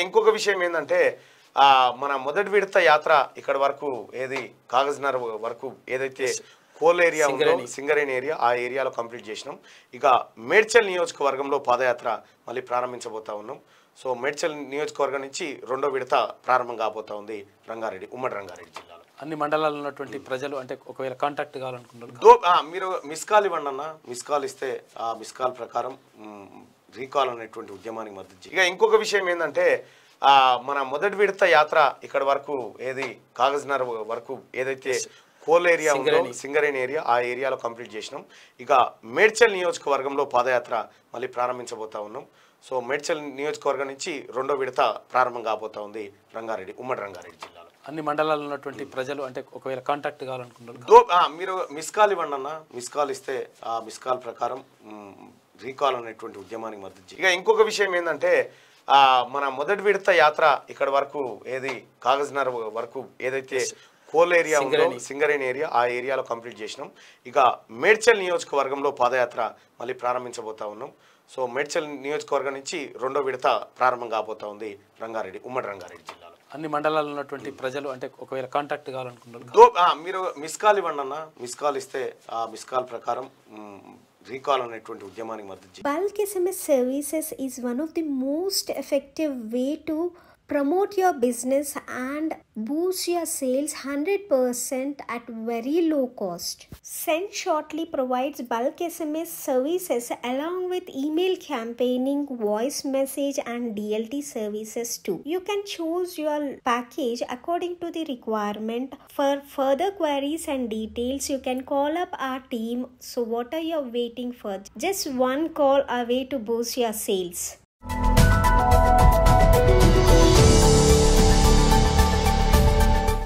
ఇంకొక విషయం ఏంటంటే ఆ, మన మొదటి విడత యాత్ర ఇక్కడ వరకు ఏది కాగజ్నగర్ వరకు ఏదైతే కోల్ ఏరియా ఉందో సింగరేణి. సింగరేణి ఏరియా ఆ ఏరియాలో కంప్లీట్ చేసినాం ఇక మేడ్చల్ నియోజకవర్గంలో పాదయాత్ర మళ్ళీ ప్రారంభించబోతా ఉన్నాం సో మేడ్చల్ నియోజకవర్గం నుంచి రెండో విడత ప్రారంభం కాబోతా ఉంది రంగారెడ్డి ఉమ్మడి రంగారెడ్డి జిల్లాలో అన్ని మండలాల్లో ఉన్నటువంటి ప్రజలు అంటే ఒకవేళ కాంటాక్ట్ కావాలనుకుంటున్నారు దో ఆ, మీరు మిస్ కాల్ ఇవ్వండి అన్న మిస్ కాల్ ఇస్తే ఆ మిస్ కాల్ ప్రకారం మ్, రీకాల్ అనేటువంటి ఉద్యమానికి మద్దతు చేయి. ఇక ఇంకొక విషయం ఏంటంటే ఆ, మన మొదటి విడత యాత్ర ఇక్కడ వరకు ఏది కాగజ్నగర్ వరకు ఏదైతే కోల్ ఏరియా ఉందో సింగరేణి. సింగరేణి ఏరియా ఆ ఏరియాలో కంప్లీట్ చేసినాం ఇక మేడ్చల్ నియోజకవర్గంలో పాదయాత్ర మళ్ళీ ప్రారంభించబోతా ఉన్నాం సో మేడ్చల్ నియోజకవర్గం నుంచి రెండో విడత ప్రారంభం కాబోతా ఉంది రంగారెడ్డి ఉమ్మడి రంగారెడ్డి జిల్లాలో అన్ని మండలాల్లో ఉన్నటువంటి ప్రజలు అంటే ఒకవేళ కాంటాక్ట్ కావాలనుకుంటున్నారు దో ఆ, మీరు మిస్ కాల్ ఇవ్వండి అన్న మిస్ కాల్ ఇస్తే ఆ మిస్ కాల్ ప్రకారం మ్, రీకాల్ అనేటువంటి ఉద్యమానికి మద్దతు చేయి. ఇక ఇంకొక విషయం ఏంటంటే ఆ, మన మొదటి విడత యాత్ర ఇక్కడ వరకు ఏది కాగజ్నగర్ వరకు ఏదైతే కోల్ ఏరియా ఉందో సింగరేణి. సింగరేణి ఏరియా ఆ ఏరియాలో కంప్లీట్ చేసినాం ఇక మేడ్చల్ నియోజకవర్గంలో పాదయాత్ర మళ్ళీ ప్రారంభించబోతా ఉన్నాం సో మేడ్చల్ నియోజకవర్గం నుంచి రెండో విడత ప్రారంభం కాబోతా ఉంది రంగారెడ్డి ఉమ్మడి రంగారెడ్డి జిల్లాలో అన్ని మండలాల్లో ఉన్నటువంటి ప్రజలు అంటే ఒకవేళ కాంటాక్ట్ కావాలనుకుంటున్నారు దో ఆ, మీరు మిస్ కాల్ ఇవ్వండి అన్న మిస్ కాల్ ఇస్తే ఆ మిస్ కాల్ ప్రకారం మ్, రీకాల్ అనేటువంటి ఉద్యమానికి మద్దతు చేయి. Bulk SMS services is one of the most effective way to promote your business and boost your sales 100% at very low cost. Send Shortly provides bulk SMS services along with email campaigning, voice message and DLT services too. You can choose your package according to the requirement. For further queries and details, you can call up our team. So what are you waiting for? Just one call away to boost your sales.